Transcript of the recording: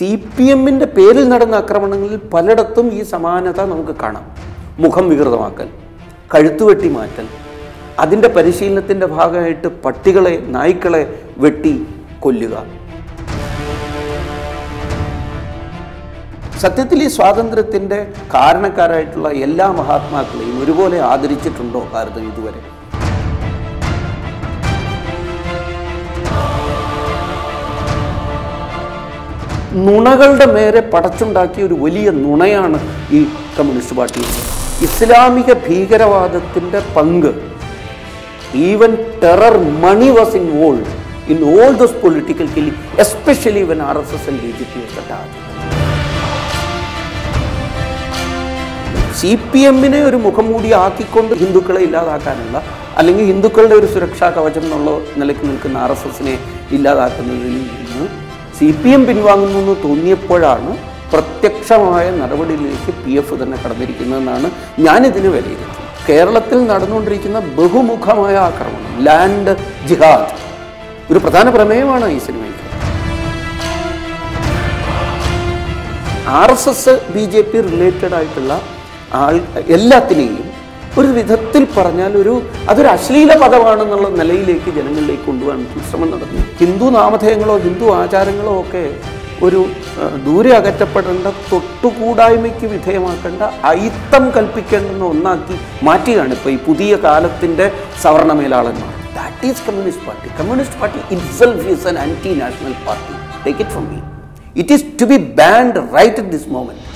C P എമ്മിൻ്റെ പേരിൽ നടന്ന ആക്രമണങ്ങളിൽ പലയിടത്തും ഈ സമാനത നമുക്ക് കാണാം മുഖം വികൃതമാക്കൽ കഴുത്തുവെട്ടി മാറ്റൽ അതിൻ്റെ പരിശീലനത്തിൻ്റെ ഭാഗമായിട്ട് പട്ടികളെ നായ്ക്കളെ വെട്ടി കൊല്ലുക സത്യത്തിൽ ഈ സ്വാതന്ത്ര്യത്തിൻ്റെ കാരണക്കാരായിട്ടുള്ള എല്ലാ മഹാത്മാക്കളെയും ഒരുപോലെ ആദരിച്ചിട്ടുണ്ടോ ഭാരതം ഇതുവരെ നുണകളുടെ മേരെ പടച്ചുണ്ടാക്കിയ ഒരു വലിയ നുണയാണ് ഈ കമ്മ്യൂണിസ്റ്റ് പാർട്ടി ഇസ്ലാമിക ഭീകരവാദത്തിൻ്റെ പങ്ക് even terror money was involve in all those political killing especially when R S S and B J P C P എമ്മിനെ ഒരു മുഖംമൂടി ആക്കിക്കൊണ്ട് ഹിന്ദുക്കളെ ഇല്ലാതാക്കാനുള്ള അല്ലെങ്കിൽ ഹിന്ദുക്കളുടെ ഒരു സുരക്ഷാ കവചം എന്നുള്ള നിലയ്ക്ക് നിൽക്കുന്ന ആർ എസ് എസിനെ ഇല്ലാതാക്കുന്നതിൽ നിന്ന് സി പി എം പിൻവാങ്ങുന്നു എന്ന് തോന്നിയപ്പോഴാണ് പ്രത്യക്ഷമായ നടപടിയിലേക്ക് പി എഫ് തന്നെ കടന്നിരിക്കുന്നതെന്നാണ് ഞാനിതിന് വിലയിരുത്തുന്നത് കേരളത്തിൽ നടന്നുകൊണ്ടിരിക്കുന്ന ബഹുമുഖമായ ആക്രമണം ലാൻഡ് ജിഹാദ് ഒരു പ്രധാന പ്രമേയമാണ് ഈ സിനിമയ്ക്ക് R S S B J P related ആയിട്ടുള്ള ആൾ എല്ലാത്തിനെയും ഒരു വിധത്തിൽ പറഞ്ഞാൽ ഒരു അതൊരു അശ്ലീല പദമാണെന്നുള്ള നിലയിലേക്ക് ജനങ്ങളിലേക്ക് കൊണ്ടുപോകാൻ ശ്രമം നടന്നു ഹിന്ദു നാമധേയങ്ങളോ ഹിന്ദു ആചാരങ്ങളോ ഒക്കെ ഒരു ഏഹ്, ദൂരെ അകറ്റപ്പെടേണ്ട തൊട്ടുകൂടായ്മയ്ക്ക് വിധേയമാക്കേണ്ട അയിത്തം കൽപ്പിക്കേണ്ടുന്ന ഒന്നാക്കി മാറ്റുകയാണ് ഇപ്പോൾ ഈ പുതിയ കാലത്തിൻ്റെ സവർണ മേലാളന്മാർ that is communist party communist party itself is an anti national party take it from me it is to be banned right at this moment